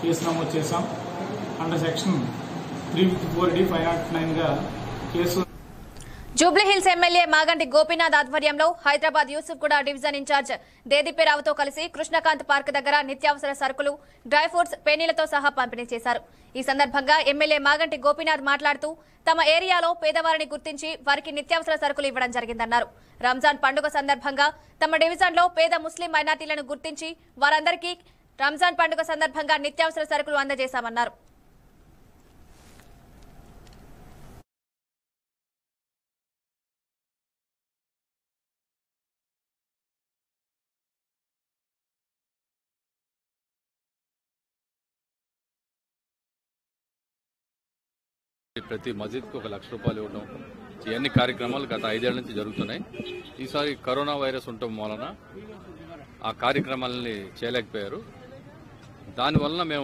case నమోదు చేశాం under section three fifty four D five nought నైన్గా కేసు జూబ్లీహిల్స్ ఎమ్మెల్యే మాగంటి గోపీనాథ్ ఆధ్వర్యంలో హైదరాబాద్ యూసుఫ్గూడ డివిజన్ ఇన్ఛార్జ్ దేదీపిరావుతో కలిసి కృష్ణకాంత్ పార్క్ దగ్గర నిత్యావసర సరుకులు డ్రై ఫ్రూట్స్ పెనీలతో సహా పంపిణీ చేశారు ఈ సందర్భంగా ఎమ్మెల్యే మాగంటి గోపీనాథ్ మాట్లాడుతూ తమ ఏరియాలో పేదవారిని గుర్తించి వారికి నిత్యావసర సరుకులు ఇవ్వడం జరిగిందన్నారు రంజాన్ పండుగ సందర్భంగా తమ డివిజన్లో పేద ముస్లిం మైనార్టీలను గుర్తించి వారందరికీ రంజాన్ పండుగ సందర్భంగా నిత్యావసర సరుకులు అందజేశామన్నారు ప్రతి మస్జిద్కి ఒక లక్ష రూపాయలు ఇవ్వడం ఇవన్నీ కార్యక్రమాలు గత ఐదేళ్ల నుంచి జరుగుతున్నాయి ఈసారి కరోనా వైరస్ ఉండటం వలన ఆ కార్యక్రమాలని చేయలేకపోయారు దానివలన మేము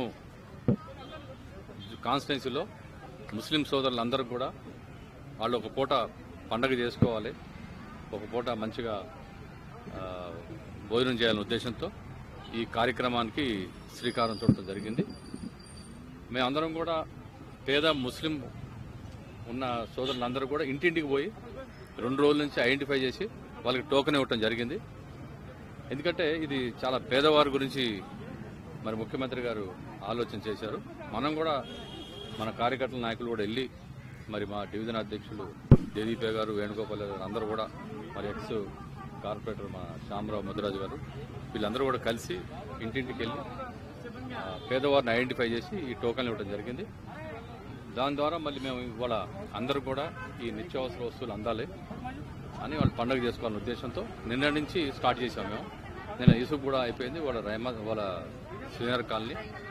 కాన్స్టిట్యున్సీలో ముస్లిం సోదరులందరూ కూడా వాళ్ళు ఒక పూట పండగ చేసుకోవాలి ఒక పూట మంచిగా ఆ, భోజనం చేయాలనే ఉద్దేశంతో ఈ కార్యక్రమానికి శ్రీకారం చుట్టడం జరిగింది మేమందరం కూడా పేద ముస్లిం ఉన్న సోదరులందరూ కూడా ఇంటింటికి పోయి రెండు రోజుల నుంచి ఐడెంటిఫై చేసి వాళ్ళకి టోకెన్ ఇవ్వటం జరిగింది ఎందుకంటే ఇది చాలా పేదవారి గురించి మరి ముఖ్యమంత్రి గారు ఆలోచన చేశారు మనం కూడా మన కార్యకర్తల నాయకులు కూడా వెళ్ళి మరి మా డివిజన్ అధ్యక్షులు దేదీపే గారు వేణుగోపాల్ గారు అందరూ కూడా మరి ఎక్స్ కార్పొరేటర్ మా శ్యామరావు ముద్రాజు గారు వీళ్ళందరూ కూడా కలిసి ఇంటింటికి వెళ్ళి ఆ, పేదవారిని ఐడెంటిఫై చేసి ఈ టోకెన్లు ఇవ్వడం జరిగింది దాని ద్వారా మళ్ళీ మేము ఇవాళ అందరూ కూడా ఈ నిత్యావసర వస్తువులు అందాలి అని వాళ్ళు పండుగ చేసుకోవాలనే ఉద్దేశంతో నిన్న నుంచి స్టార్ట్ చేశాం మేము నిన్న యూసుఫ్ కూడా అయిపోయింది వాళ్ళ రైమత్ వాళ్ళ శ్రీనగర్ కాలనీ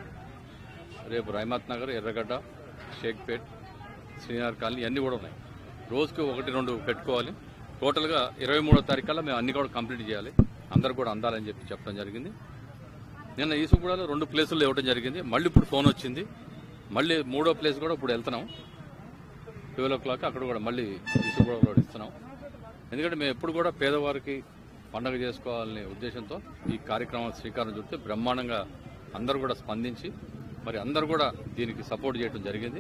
రేపు రైమత్ నగర్ ఎర్రగడ్డ షేక్పేట్ శ్రీనగర్ కాలనీ అన్నీ కూడా ఉన్నాయి రోజుకి ఒకటి రెండు పెట్టుకోవాలి టోటల్గా ఇరవై మూడో తారీఖు కల్లా మేము అన్ని కూడా కంప్లీట్ చేయాలి అందరు కూడా అందాలని చెప్పి చెప్పడం జరిగింది నిన్న ఈసుగూడలో రెండు ప్లేసుల్లో ఇవ్వడం జరిగింది మళ్ళీ ఇప్పుడు ఫోన్ వచ్చింది మళ్ళీ మూడో ప్లేస్ కూడా ఇప్పుడు వెళ్తున్నాం ట్వెల్వ్ ఓ క్లాక్ అక్కడ కూడా మళ్ళీ ఈసుగూడలో కూడా ఇస్తున్నాం ఎందుకంటే మేము ఎప్పుడు కూడా పేదవారికి పండగ చేసుకోవాలనే ఉద్దేశంతో ఈ కార్యక్రమం శ్రీకారం చుడితే బ్రహ్మాండంగా అందరూ కూడా స్పందించి మరి అందరూ కూడా దీనికి సపోర్ట్ చేయడం జరిగింది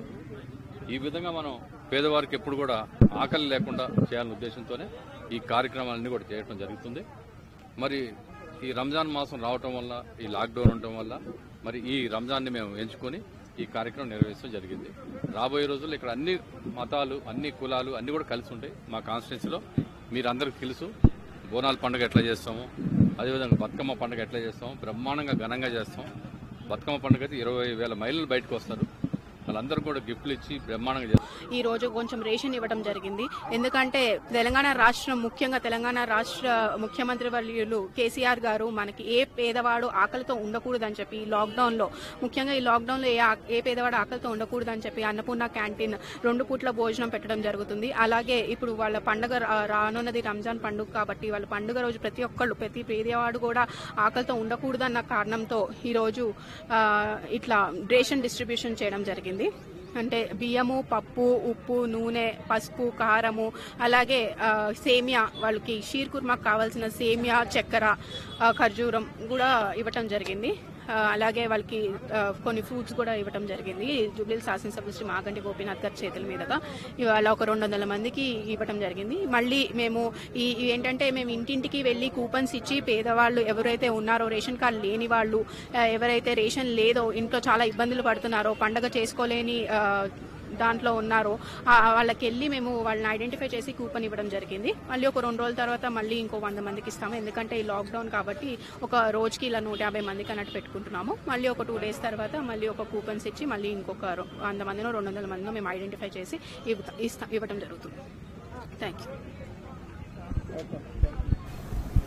ఈ విధంగా మనం పేదవారికి ఎప్పుడు కూడా ఆకలి లేకుండా చేయాలనే ఉద్దేశంతోనే ఈ కార్యక్రమాలన్నీ కూడా చేయడం జరుగుతుంది మరి ఈ రంజాన్ మాసం రావటం వల్ల ఈ లాక్డౌన్ ఉండటం వల్ల మరి ఈ రంజాన్ని మేము ఎంచుకొని ఈ కార్యక్రమం నిర్వహించడం జరిగింది రాబోయే రోజుల్లో ఇక్కడ అన్ని మతాలు అన్ని కులాలు అన్ని కూడా కలిసి ఉంటాయి మా కాన్స్టిట్యున్సీలో మీరందరికీ తెలుసు బోనాల పండుగ ఎట్లా చేస్తాము అదేవిధంగా బతుకమ్మ పండుగ ఎట్లా చేస్తాము బ్రహ్మాండంగా ఘనంగా చేస్తాం బతుకమ్మ పండుగ అయితే ఇరవై వేల మైళ్ళు బయటకు వస్తారు వాళ్ళందరూ కూడా గిఫ్ట్లు ఇచ్చి బ్రహ్మాండంగా చేస్తారు ఈ రోజు కొంచెం రేషన్ ఇవ్వడం జరిగింది ఎందుకంటే తెలంగాణ రాష్ట్రం ముఖ్యంగా తెలంగాణ రాష్ట్ర ముఖ్యమంత్రి వర్యులు కేసీఆర్ గారు మనకి ఏ పేదవాడు ఆకలితో ఉండకూడదని చెప్పి ఈ లాక్డౌన్ లో ముఖ్యంగా ఈ లాక్డౌన్ లో ఏ ఆ- ఏ పేదవాడు ఆకలితో ఉండకూడదని చెప్పి అన్నపూర్ణ క్యాంటీన్ రెండు పూట్ల భోజనం పెట్టడం జరుగుతుంది అలాగే ఇప్పుడు వాళ్ళ పండుగ రా- రానున్నది రంజాన్ పండుగ కాబట్టి వాళ్ళ పండుగ రోజు ప్రతి ఒక్కళ్ళు ప్రతి పేదవాడు కూడా ఆకలితో ఉండకూడదన్న కారణంతో ఈ రోజు ఆ, ఇట్లా రేషన్ డిస్ట్రిబ్యూషన్ చేయడం జరిగింది అంటే బియ్యము పప్పు ఉప్పు నూనె పసుపు కారము అలాగే ఆ, సేమియా వాళ్ళకి షీర్ కుర్మాకు కావాల్సిన సేమియా చక్కెర ఆ, ఖర్జూరం కూడా ఇవ్వటం జరిగింది ఆ, అలాగే వాళ్ళకి ఆ, కొన్ని ఫ్రూట్స్ కూడా ఇవ్వటం జరిగింది జూబ్లీ శాసనసభ్యులు శ్రీ మాగంటి గోపీనాథ్ గారి చేతుల మీదుగా ఇవాళ ఒక రెండు వందల మందికి ఇవ్వటం జరిగింది మళ్ళీ మేము ఈ ఈ ఏంటంటే మేము ఇంటింటికి వెళ్ళి కూపన్స్ ఇచ్చి పేదవాళ్ళు ఎవరైతే ఉన్నారో రేషన్ కార్డు లేని వాళ్ళు ఆ, ఎవరైతే రేషన్ లేదో ఇంట్లో చాలా ఇబ్బందులు పడుతున్నారో పండగ చేసుకోలేని ఆ, దాంట్లో ఉన్నారో ఆ, వాళ్ళకి వెళ్ళి మేము వాళ్ళని ఐడెంటిఫై చేసి కూపన్ ఇవ్వడం జరిగింది మళ్ళీ ఒక రెండు రోజుల తర్వాత మళ్ళీ ఇంకో వంద మందికి ఇస్తాము ఎందుకంటే ఈ లాక్డౌన్ కాబట్టి ఒక రోజుకి ఇలా నూట యాభై మందికి అన్నట్టు పెట్టుకుంటున్నాము మళ్ళీ ఒక టూ డేస్ తర్వాత మళ్ళీ ఒక కూపన్స్ ఇచ్చి మళ్ళీ ఇంకొక రొ- వంద మందినో రెండు వందల మందినో మేము ఐడెంటిఫై చేసి ఇవ్వట- ఇస్తా- ఇవ్వడం జరుగుతుంది థ్యాంక్ యూ